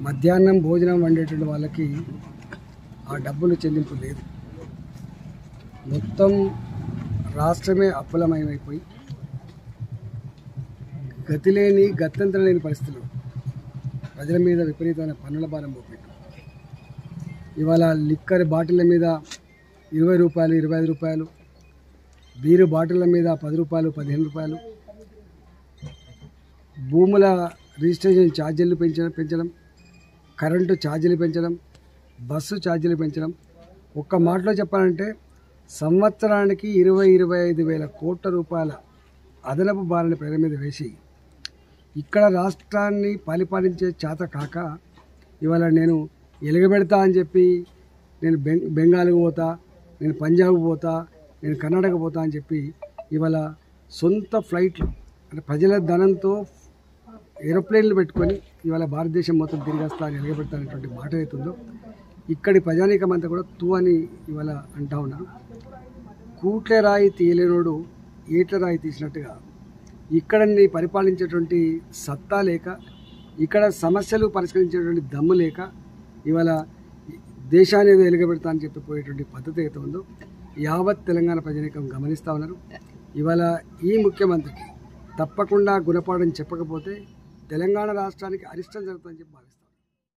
మధ్యాహ్నం భోజనం వండేటువంటి వాళ్ళకి ఆ డబ్బులు చెల్లింపు లేదు మొత్తం రాష్ట్రమే అప్పులమయమైపోయి గతి లేని గత్యంతరం లేని పరిస్థితులు ప్రజల మీద విపరీతమైన పన్నుల భారం మోపెట్టు ఇవాళ లిక్కర్ బాటిళ్ళ మీద ఇరవై రూపాయలు ఇరవై ఐదు రూపాయలు బీరు బాటిళ్ళ మీద పది రూపాయలు పదిహేను రూపాయలు భూముల రిజిస్ట్రేషన్ ఛార్జీలు పెంచడం పెంచడం కరెంటు ఛార్జీలు పెంచడం బస్సు ఛార్జీలు పెంచడం ఒక్క మాటలో చెప్పాలంటే సంవత్సరానికి ఇరవై ఇరవై ఐదు వేల కోట్ల రూపాయల అదనపు భారాన్ని ప్రజల మీద వేసి ఇక్కడ రాష్ట్రాన్ని పరిపాలించే చేత కాక ఇవాళ నేను ఎలుగబెడతా అని చెప్పి నేను బెంగ్ బెంగాల్కి పోతా నేను పంజాబ్కి పోతా నేను కర్ణాటక పోతా అని చెప్పి ఇవాళ సొంత ఫ్లైట్లు అంటే ప్రజల ధనంతో ఏరోప్లేన్లు పెట్టుకొని ఇవాళ భారతదేశం మొత్తం తిరిగేస్తా అని ఎలగబెడతా అనేటువంటి మాట అవుతుందో ఇక్కడి ప్రజానీకం అంతా కూడా తూ అని ఇవాళ అంటా ఉన్నారు కూట్ల రాయి తీయలేనోడు ఈట్ల రాయి తీసినట్టుగా ఇక్కడ పరిపాలించేటువంటి సత్తా లేక ఇక్కడ సమస్యలు పరిష్కరించేటువంటి దమ్ము లేక ఇవాళ దేశాన్ని ఏదో ఎలుగబెడతా అని చెప్పిపోయేటువంటి పద్ధతి అయితే ఉందో యావత్ తెలంగాణ ప్రజానీకం గమనిస్తూ ఉన్నారు ఇవాళ ఈ ముఖ్యమంత్రికి తప్పకుండా గుణపాఠం చెప్పకపోతే తెలంగాణ రాష్ట్రానికి అరిష్టం జరుగుతుందని చెప్పి భావిస్తారు